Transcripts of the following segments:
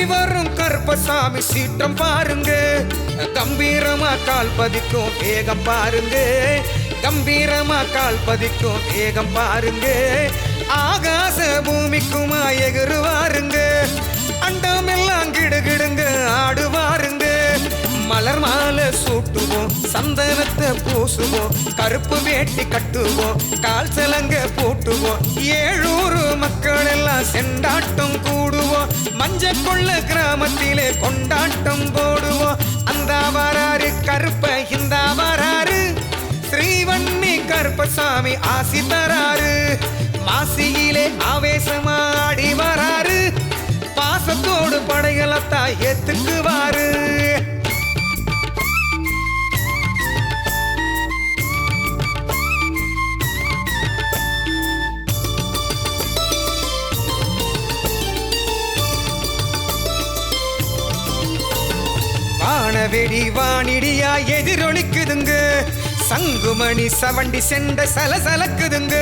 சீறி வரும் கருப்பசாமி சீற்றம் பாருங்க கம்பீரமா கால் பதிக்கும் வேகம் பாருங்க கம்பீரமா கால் பதிக்கும் வேகம் பாருங்க ஆகாச பூமிக்குமா எகுருவாருங்க அண்டமெல்லாம் கிடுகிடுங்க ஆடுவாருங்க மலர் மாலை சூட்டுவோம் சந்தனத்தை பூசுவோம் கருப்பு வேட்டி கட்டுவோம் கால் சலங்க போட்டுவோம் ஏழூரு மக்கள் எல்லாம் செண்டாட்டம் கூடுவோம் மஞ்ச கொள்ள கிராமத்திலே கொண்டாட்டம் போடுவோம் அந்த வராரு கருப்ப இந்த வராரு ஸ்ரீவன்னி கருப்பசாமி ஆசி தராரு மாசியிலே ஆவேசமா ஆடி வராரு பாசத்தோடு படைகளத்தா ஏத்துக்குவாரு வானவெடி வானிடியா எதிரொலிக்குதுங்க சங்குமணி சவண்டி செண்ட சலசலக்குதுங்க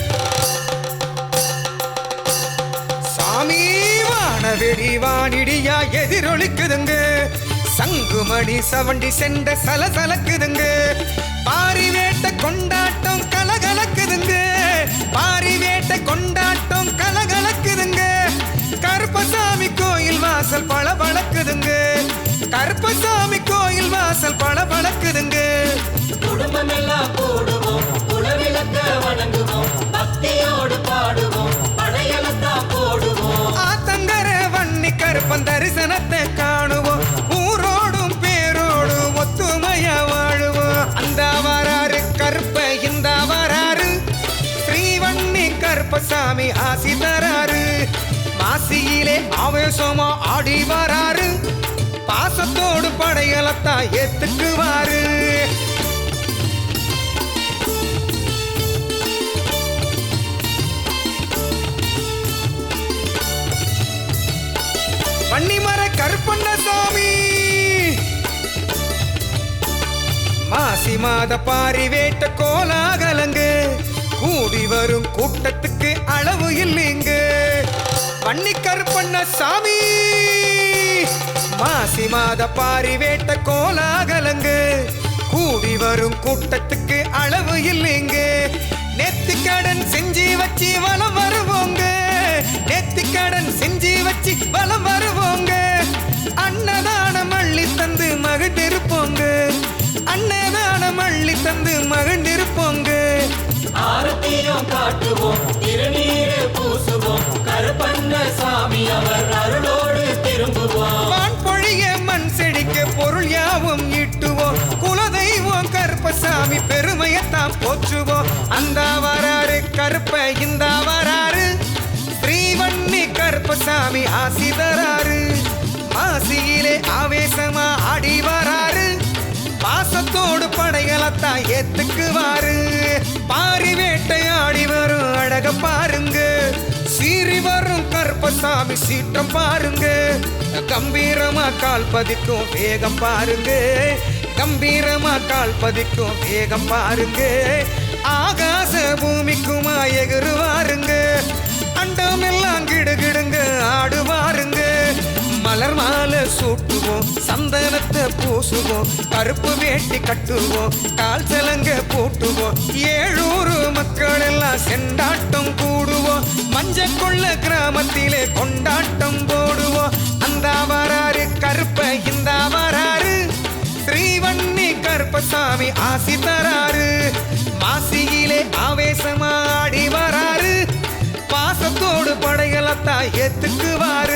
சாமி வானவெடி வானிடியா எதிரொலிக்குதுங்க சங்குமணி சவண்டி செண்ட சலசலக்குதுங்க பாரி வேட்ட கொண்டாட்டம் கலகலக்குதுங்க பாரி வேட்ட கொண்டாட்டம் கலகலக்குதுங்க கருப்பசாமி கோயில் வாசல் பளபளக்குதுங்க கருப்பசாமி கோயில் வாசல் பளபளக்குதுங்க குடும்பம் எல்லாம் கூடுவோம் குலவிளக்க வணங்குவோம் பக்தியோடு பாடுவோம் படையலத்தான் போடுவோம் ஆத்தங்கர வன்னி கருப்பன் தரிசனத்தை காணுவோம் ஊரோடும் பேரோடும் ஒத்துமையா வாழுவோம் அந்த வராரு கருப்ப இந்த வராரு ஸ்ரீவன்னி கருப்பசாமி ஆசி தராரு மாசியிலே ஆவேசமா ஆடி வராரு பாசத்தோடு படையலத்தான் ஏத்துக்குவாரு வன்னிமர கருப்பண்ண சாமி மாசி மாத பாரி வேட்ட கோலாகலங்க கூடி வரும் கூட்டத்துக்கு அளவு இல்லைங்க வன்னி கருப்பண்ண சாமி மாசி மாத பாரி வேட்ட கோலாகலங்க கூடி வரும் கூட்டத்துக்கு அளவு இல்லைங்க நெத்தி கடன் செஞ்சு வச்சு வலம் வருவோங்க நெத்தி கடன் செஞ்சு வச்சு வலம் வருவோங்க அன்னதானம் அள்ளி தந்து மகிழ்ந்திருப்போங்க அன்னதானம் அள்ளி தந்து மகிழ்ந்திருப்போங்க ஆரத்தியம் காட்டுவோம் திருநீரு பூசுவோம் கருப்பண்ண சாமி அவர் அருளோடு திரும்புவோம் வான் பொழிய மண் செடிக்க பொருள் யாவும் ஈட்டுவோம் குலதெய்வம் கருப்பசாமி பெருமையத்தான் போற்றுவோம் அந்த வராரு கருப்ப இந்த வராரு ஸ்ரீவன்னி கருப்பசாமி ஆசி தராரு மாசியிலே ஆவேசமா ஆடி வராரு பாசத்தோடு படைகளத்தான் ஏத்துக்குவாரு பாரி வேட்டையாடி வரும் அழக பாருங்க சீறி வரும் கருப்பசாமி சீற்றம் பாருங்க கம்பீரமா கால் பதிக்கும் வேகம் பாருங்க கம்பீரமா கால் பதிக்கும் வேகம் பாருங்க ஆகாச பூமிக்குமா எகுருவாருங்க அண்டம் எல்லாம் கிடுகிடுங்க ஆடுவாருங்க மலர் மாலை சூட்டுவோம் சந்தனத்தை பூசுவோம் கருப்பு வேட்டி கட்டுவோம் கால் சலங்க போட்டுவோம் ஏழூரு மக்கள் எல்லாம் செண்டாட்டம் கூடுவோம் மஞ்ச கொள்ள கிராமத்திலே கொண்டாட்டம் போடுவோம் அந்த வராரு கருப்ப இந்த வராரு ஸ்ரீவன்னி கருப்பசாமி ஆசி தராரு மாசியிலே ஆவேசமா ஆடி வராரு பாசத்தோடு படைகளத்தான் ஏத்துக்குவாரு